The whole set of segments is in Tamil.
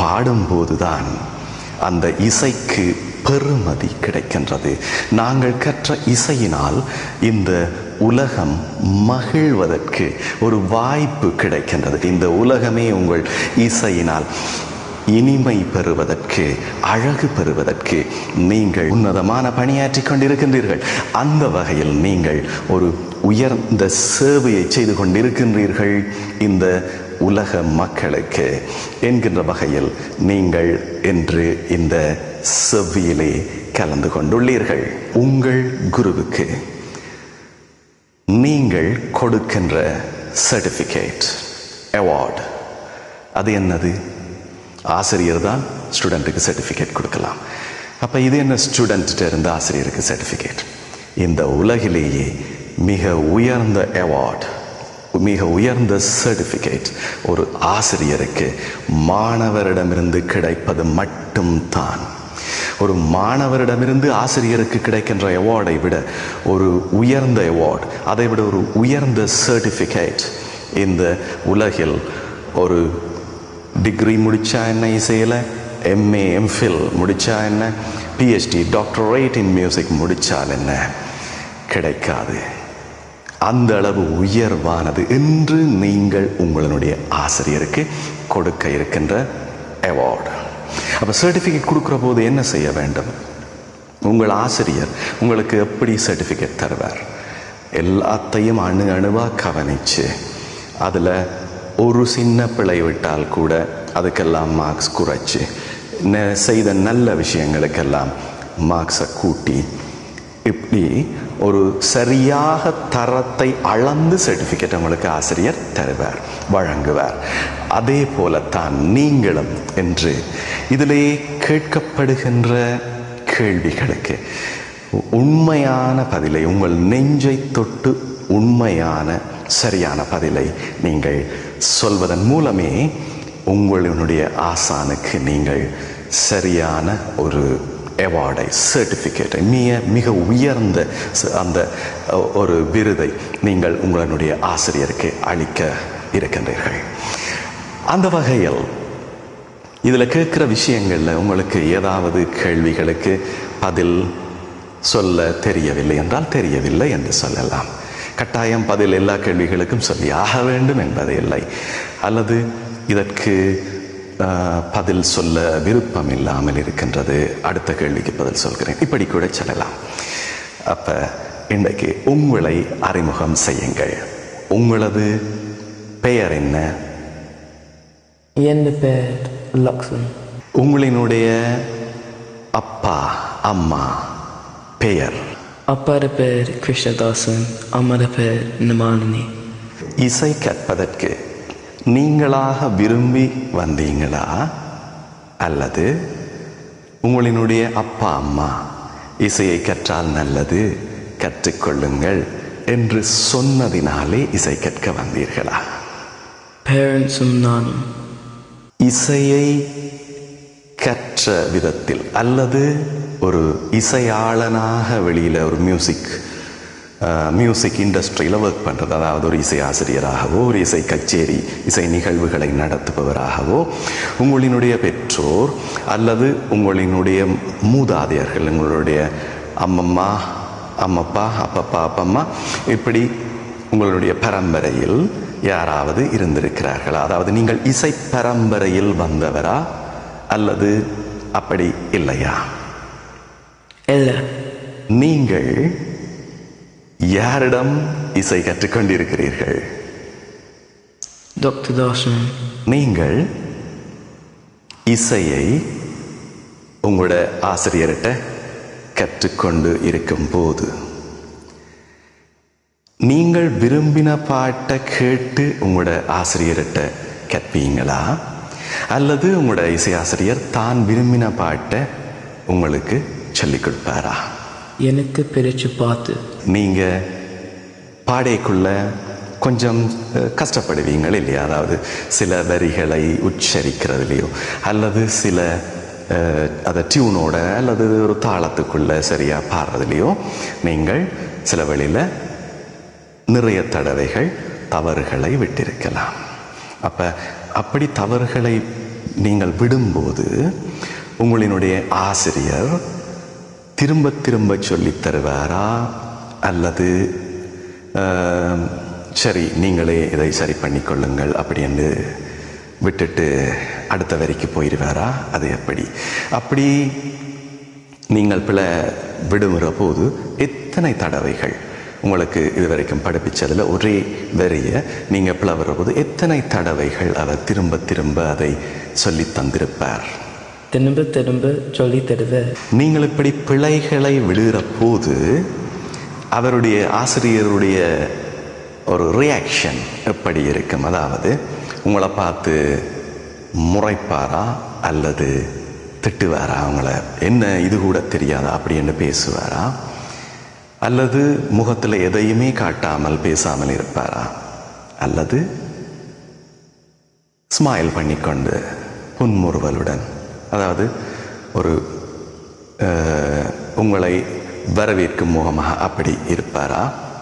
பாடும்போதுதான் அந்த இசைக்கு பெருமதி கிடைக்கின்றது நாங்கள் கற்ற இசையினால் இந்த உலகம் மகிழ்வதற்கு ஒரு வாய்ப்பு கிடைக்கின்றது இந்த உலகமே உங்கள் இசையினால் இனிமை பெறுவதற்கு அழகு பெறுவதற்கு நீங்கள் உன்னதமான பணியாற்றிக் கொண்டிருக்கின்றீர்கள் அந்த வகையில் நீங்கள் ஒரு உயர்ந்த சேவையை செய்து கொண்டிருக்கின்றீர்கள் இந்த உலக மக்களுக்கு என்கின்ற வகையில் நீங்கள் என்று இந்த செவ்வியிலே கலந்து கொண்டுள்ளீர்கள் உங்கள் குருவுக்கு நீங்கள் கொடுக்கின்ற சர்டிஃபிகேட் அவார்டு அது என்னது ஆசிரியர் தான் ஸ்டூடெண்ட்டுக்கு சர்டிஃபிகேட் கொடுக்கலாம் அப்போ இது என்ன ஸ்டூடெண்ட்டு இருந்து ஆசிரியருக்கு சர்டிஃபிகேட் இந்த உலகிலேயே மிக உயர்ந்த அவார்டு மிக உயர்ந்த சர்டிஃபிகேட் ஒரு ஆசிரியருக்கு மாணவரிடமிருந்து கிடைப்பது மட்டும்தான் ஒரு மாணவரிடமிருந்து ஆசிரியருக்கு கிடைக்கின்ற அவார்டை விட ஒரு உயர்ந்த அவார்டு அதை விட ஒரு உயர்ந்த சர்டிஃபிகேட் இந்த உலகில் ஒரு டிகிரி முடித்தா என்ன இசையில் எம்ஏ எம்ஃபில் முடித்தா என்ன பிஹெச்டி டாக்டரேட் இன் மியூசிக் முடித்தால் என்ன கிடைக்காது அந்த அளவு உயர்வானது என்று நீங்கள் உங்களுடைய ஆசிரியருக்கு கொடுக்க இருக்கின்ற அவார்டு அப்போ சர்டிஃபிகேட் கொடுக்குற போது என்ன செய்ய வேண்டும் உங்கள் ஆசிரியர் உங்களுக்கு எப்படி சர்டிஃபிகேட் தருவார் எல்லாத்தையும் அணு அணுவாக கவனித்து அதில் ஒரு சின்ன பிழை விட்டால் கூட அதுக்கெல்லாம் மார்க்ஸ் குறைச்சி ந- செய்த நல்ல விஷயங்களுக்கெல்லாம் மார்க்ஸை கூட்டி இப்படி ஒரு சரியாக தரத்தை அளந்து சர்டிஃபிகேட் உங்களுக்கு ஆசிரியர் தருவார் வழங்குவார் அதே போலத்தான் நீங்களும் என்று இதிலே கேட்கப்படுகின்ற கேள்விகளுக்கு உண்மையான பதிலை உங்கள் நெஞ்சை தொட்டு உண்மையான சரியான பதிலை நீங்கள் சொல்வதன் மூலமே உங்களுடைய ஆசானுக்கு நீங்கள் சரியான ஒரு அவார்டை சர்டிஃபிகேட்டை மிக மிக உயர்ந்த ச- அந்த அ, ஒரு விருதை நீங்கள் உங்களுடைய ஆசிரியருக்கு அளிக்க இருக்கின்றீர்கள் அந்த வகையில் இதில் கேட்குற விஷயங்களில் உங்களுக்கு ஏதாவது கேள்விகளுக்கு பதில் சொல்ல தெரியவில்லை என்றால் தெரியவில்லை என்று சொல்லலாம் கட்டாயம் பதில் எல்லா கேள்விகளுக்கும் சொல்லி ஆக வேண்டும் என்பது இல்லை அல்லது இதற்கு ஆஹ், பதில் சொல்ல விருப்பம் இல்லாமல் இருக்கின்றது அடுத்த கேள்விக்கு பதில் சொல்கிறேன் இப்படி கூட சொல்லலாம் அப்போ இன்றைக்கு உங்களை அறிமுகம் செய்யுங்கள் உங்களது பெயர் என்ன என் பேர் லக்ஷன் உங்களினுடைய அப்பா அம்மா பெயர் அப்பாட பேர் கிருஷ்ணதாசன் அம்மாட பேர் நிமாலினி இசை கற்பதற்கு நீங்களாக விரும்பி வந்தீங்களா அல்லது உங்களினுடைய அப்பா அம்மா இசையை கற்றால் நல்லது கற்றுக்கொள்ளுங்கள் என்று சொன்னதினாலே இசை கற்க வந்தீர்களா பேரண்ட்ஸும் நானும் இசையை கற்ற விதத்தில் அல்லது ஒரு இசையாளனாக வெளியில் ஒரு மியூசிக் மியூசிக் இண்டஸ்ட்ரியில் ஒர்க் பண்ணுறது அதாவது ஒரு இசை ஆசிரியராகவோ ஒரு இசை கச்சேரி இசை நிகழ்வுகளை நடத்துபவராகவோ உங்களினுடைய பெற்றோர் அல்லது உங்களினுடைய மூதாதையர்கள் உங்களுடைய அம்மம்மா அம்மப்பா அப்பப்பா அப்பம்மா இப்படி உங்களுடைய பரம்பரையில் யாராவது இருந்திருக்கிறார்களா அதாவது நீங்கள் இசை பரம்பரையில் வந்தவரா அல்லது அப்படி இல்லையா இல்லை நீங்கள் யாரிடம் இசை கற்றுக்கொண்டிருக்கிறீர்கள் டாக்டர் தாசன் நீங்கள் இசையை உங்களோட ஆசிரியர்கிட்ட கற்றுக்கொண்டு இருக்கும்போது நீங்கள் விரும்பின பாட்டை கேட்டு உங்களோட ஆசிரியர்கிட்ட கற்பீங்களா அல்லது உங்களோட இசை ஆசிரியர் தான் விரும்பின பாட்டை உங்களுக்கு சொல்லிக் கொடுப்பாரா எனக்கு பிரித்து பார்த்து நீங்கள் பாடைக்குள்ள கொஞ்சம் அஹ், கஷ்டப்படுவீங்கள் இல்லையா அதாவது சில வரிகளை உச்சரிக்கிறதுலையோ அல்லது சில அஹ், அதை டியூனோட அல்லது ஒரு தாளத்துக்குள்ள சரியாக பாடுறதுலையோ நீங்கள் சில வழியில் நிறைய தடவைகள் தவறுகளை விட்டிருக்கலாம் அப்போ அப்படி தவறுகளை நீங்கள் விடும்போது உங்களினுடைய ஆசிரியர் திரும்ப திரும்ப சொல்லித் தருவாரா அல்லது ஆம், சரி நீங்களே இதை சரி பண்ணிக்கொள்ளுங்கள் அப்படின்னு விட்டுட்டு அடுத்த வரிக்கு போயிடுவாரா அது எப்படி அப்படி நீங்கள் பிழை விடுமுற போது எத்தனை தடவைகள் உங்களுக்கு இதுவரைக்கும் படிப்பிச்சதில் ஒரே வரியை நீங்கள் பிளவுற போது எத்தனை தடவைகள் அவர் திரும்ப திரும்ப அதை சொல்லித் தந்திருப்பார் திரும்ப திரும்ப சொல்லி தருவார் நீங்கள் இப்படி பிழைகளை விடுகிற போது அவருடைய ஆசிரியருடைய ஒரு ரியாக்ஷன் எப்படி இருக்கும் அதாவது உங்களை பார்த்து முறைப்பாரா அல்லது திட்டுவாரா அவங்கள என்ன இது கூட தெரியாதா அப்படின்னு பேசுவாரா அல்லது முகத்தில் எதையுமே காட்டாமல் பேசாமல் இருப்பாரா அல்லது ஸ்மைல் பண்ணிக்கொண்டு புன்முறுவலுடன் அதாவது ஒரு அஹ், உங்களை வரவேற்கும் முகமாக அப்படி இருப்பாரா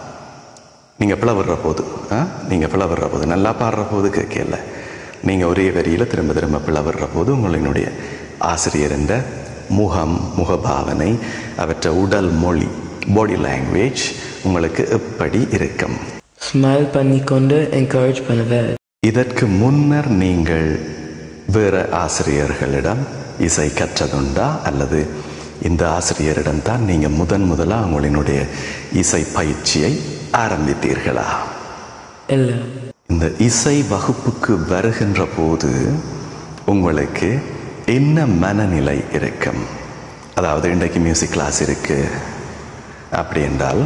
நீங்கள் பிளவுற போது ஆ நீங்கள் பிளவுற போது நல்லா பாடுற போது கேட்கல நீங்கள் ஒரே வரியில் திரும்ப திரும்ப பிளவுற போது உங்களினுடைய ஆசிரியர் என்ற முகம் முகபாவனை அவற்றை உடல் மொழி பாடி லாங்குவேஜ் உங்களுக்கு எப்படி இருக்கும் ஸ்மைல் பண்ணிக்கொண்டு என்கரேஜ் பண்ணுவார் இதற்கு முன்னர் நீங்கள் வேறு ஆசிரியர்களிடம் இசை கற்றதுண்டா அல்லது இந்த ஆசிரியரிடம் தான் நீங்கள் முதன் முதலாக உங்களினுடைய இசை பயிற்சியை ஆரம்பித்தீர்களா இல்லை இந்த இசை வகுப்புக்கு வருகின்ற போது உங்களுக்கு என்ன மனநிலை இருக்கும் அதாவது இன்றைக்கு மியூசிக் கிளாஸ் இருக்கு அப்படி என்றால்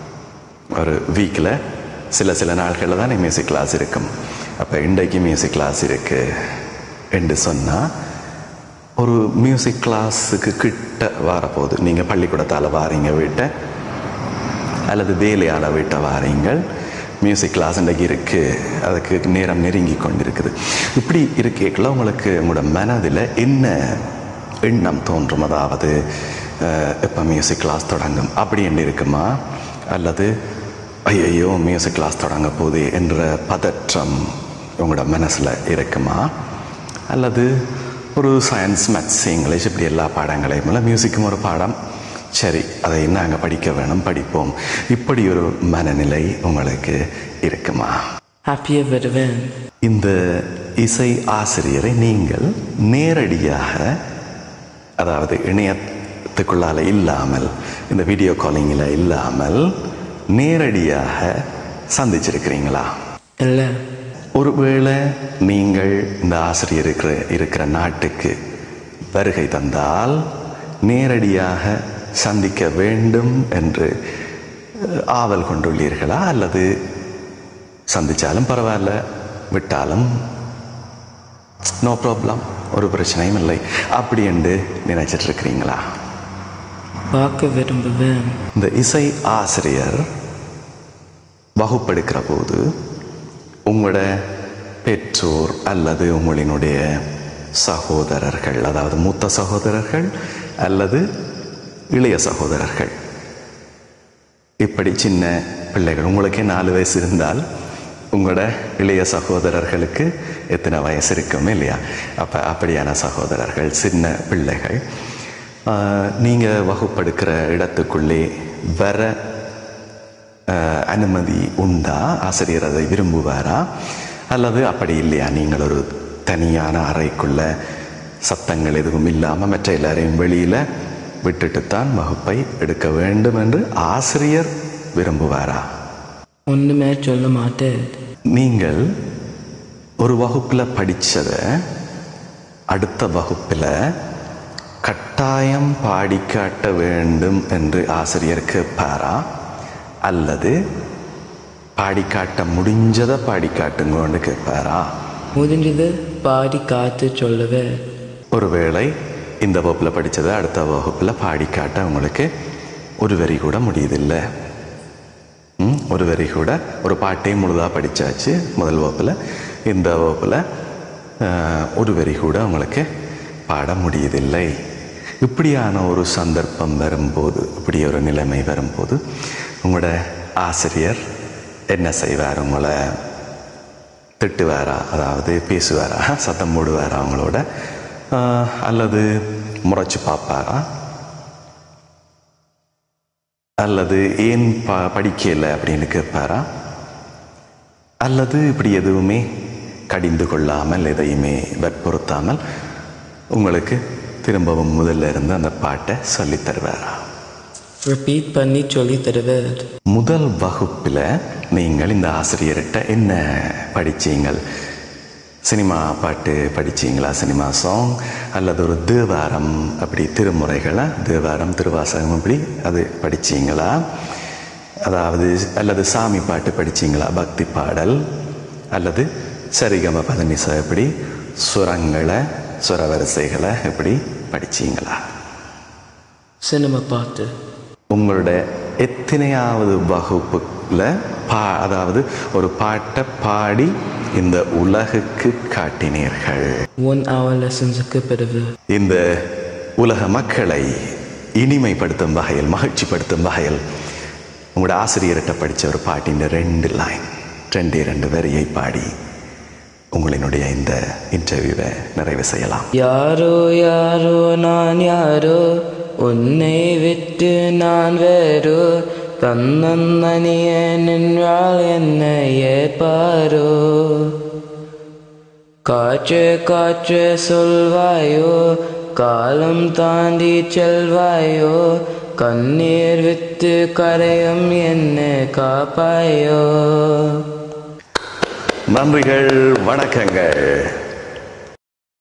ஒரு வீக்கில் சில சில நாட்களில் தான் மியூசிக் கிளாஸ் இருக்கும் அப்போ இன்றைக்கு மியூசிக் கிளாஸ் இருக்கு என்று சொன்னால் ஒரு மியூசிக் கிளாஸுக்கு கிட்ட வரப்போகுது நீங்கள் பள்ளிக்கூடத்தால் வாரீங்க வீட்டை அல்லது வேலையால் வீட்டை வாரீங்கள் மியூசிக் கிளாஸ் இன்றைக்கு இருக்குது அதுக்கு நேரம் நெருங்கி கொண்டிருக்குது இப்படி இருக்கேக்குள்ள உங்களுக்கு உங்களோட மனதில் என்ன எண்ணம் தோன்றும் அதாவது இப்போ மியூசிக் கிளாஸ் தொடங்கும் அப்படி என்று இருக்குமா அல்லது ஐயையோ மியூசிக் கிளாஸ் தொடங்க போகுது என்ற பதற்றம் உங்களோட மனசில் இருக்குமா அல்லது ஒரு சயின்ஸ் மேத்ஸ் இங்கிலீஷ் இப்படி எல்லா பாடங்களையும் இல்லை மியூசிக்கும் ஒரு பாடம் சரி அதை நாங்கள் படிக்க வேணும் படிப்போம் இப்படி ஒரு மனநிலை உங்களுக்கு இருக்குமா ஹாப்பியாக வருவேன் இந்த இசை ஆசிரியரை நீங்கள் நேரடியாக அதாவது இணையத்துக்குள்ளால இல்லாமல் இந்த வீடியோ காலிங்கில் இல்லாமல் நேரடியாக சந்திச்சிருக்கிறீங்களா இல்லை ஒருவேளை நீங்கள் இந்த ஆசிரியர் இருக்கிற இருக்கிற நாட்டுக்கு வருகை தந்தால் நேரடியாக சந்திக்க வேண்டும் என்று அஹ், ஆவல் கொண்டுள்ளீர்களா அல்லது சந்திச்சாலும் பரவாயில்ல விட்டாலும் நோ ப்ராப்ளம் ஒரு பிரச்சனையும் இல்லை அப்படி என்று நினைச்சிட்டு இருக்கிறீங்களா பார்க்க விரும்புவேன் இந்த இசை ஆசிரியர் வகுப்பெடுக்கிற போது உங்களோட பெற்றோர் அல்லது உங்களினுடைய சகோதரர்கள் அதாவது மூத்த சகோதரர்கள் அல்லது இளைய சகோதரர்கள் இப்படி சின்ன பிள்ளைகள் உங்களுக்கே நாலு வயசு இருந்தால் உங்களோட இளைய சகோதரர்களுக்கு எத்தனை வயசு இருக்கும் இல்லையா அப்போ அப்படியான சகோதரர்கள் சின்ன பிள்ளைகள் நீங்கள் வகுப்பெடுக்கிற இடத்துக்குள்ளே வர ஆஹ், அனுமதி உண்டா ஆசிரியர் அதை விரும்புவாரா அல்லது அப்படி இல்லையா நீங்கள் ஒரு தனியான அறைக்குள்ள சத்தங்கள் எதுவும் இல்லாமல் மற்ற எல்லாரையும் வெளியில் விட்டுட்டுத்தான் வகுப்பை எடுக்க வேண்டும் என்று ஆசிரியர் விரும்புவாரா ஒன்றுமே சொல்ல மாட்டேன் நீங்கள் ஒரு வகுப்பில் படித்ததை அடுத்த வகுப்பில் கட்டாயம் பாடி காட்ட வேண்டும் என்று ஆசிரியர் கேட்பாரா அல்லது பாடி காட்ட முடிஞ்சதை பாடி காட்டுங்கன்னு கேட்பாரா முடிஞ்சது பாடி காத்து சொல்லுவேன் ஒருவேளை இந்த வகுப்பில் படித்ததை அடுத்த வகுப்பில் பாடி காட்ட உங்களுக்கு ஒரு வரி கூட முடியுதில்லை ம், ஒரு வரி கூட ஒரு பாட்டையும் முழுதாக படித்தாச்சு முதல் வகுப்பில் இந்த வகுப்பில் ஆஹ், ஒரு வரி கூட உங்களுக்கு பாட முடியதில்லை இப்படியான ஒரு சந்தர்ப்பம் வரும்போது இப்படி ஒரு நிலைமை வரும்போது உங்களோட ஆசிரியர் என்ன செய்வார் உங்களை திட்டுவாரா அதாவது பேசுவாரா சத்தம் போடுவாரா அவங்களோட ஆஹ், அல்லது முறைச்சு பார்ப்பாரா அல்லது ஏன் ப படிக்கல அப்படின்னு கேட்பாரா அல்லது இப்படி எதுவுமே கடிந்து கொள்ளாமல் எதையுமே வற்புறுத்தாமல் உங்களுக்கு திரும்பவும் முதல்ல இருந்து அந்த பாட்டை சொல்லித் தருவாரா ரிப்பீட் பண்ணி சொல்லி தருவார் முதல் வகுப்பில் நீங்கள் இந்த ஆசிரியர்கிட்ட என்ன படிச்சீங்கள் சினிமா பாட்டு படிச்சீங்களா சினிமா சாங் அல்லது ஒரு தேவாரம் அப்படி திருமுறைகளை தேவாரம் திருவாசகம் அப்படி அது படிச்சீங்களா அதாவது அல்லது சாமி பாட்டு படிச்சீங்களா பக்தி பாடல் அல்லது சரிகம பதனிசா எப்படி சுரங்களை சுரவரிசைகளை எப்படி படிச்சீங்களா சினிமா பாட்டு உங்களோட எத்தனையாவது வகுப்புல பா அதாவது ஒரு பாட்டை பாடி இந்த உலகுக்கு காட்டினீர்கள் ஒன் ஹவர் லெசன்ஸுக்கு பிறகு இந்த உலக மக்களை இனிமைப்படுத்தும் வகையில் மகிழ்ச்சிப்படுத்தும் வகையில் உங்களோட ஆசிரியர்கிட்ட படித்த ஒரு பாட்டின் ரெண்டு லைன் ரெண்டே ரெண்டு வரியை பாடி உங்களினுடைய இந்த இன்டர்வியூவை நிறைவு செய்யலாம் யாரோ யாரோ நான் யாரோ உன்னை விட்டு நான் வேறோ தன்னந்தனிய நின்றால் என்னையே பாரோ காற்று காற்று சொல்வாயோ காலம் தாண்டி செல்வாயோ கண்ணீர் விட்டு கரையும் என்ன காப்பாயோ நன்றிகள் வணக்கங்கள்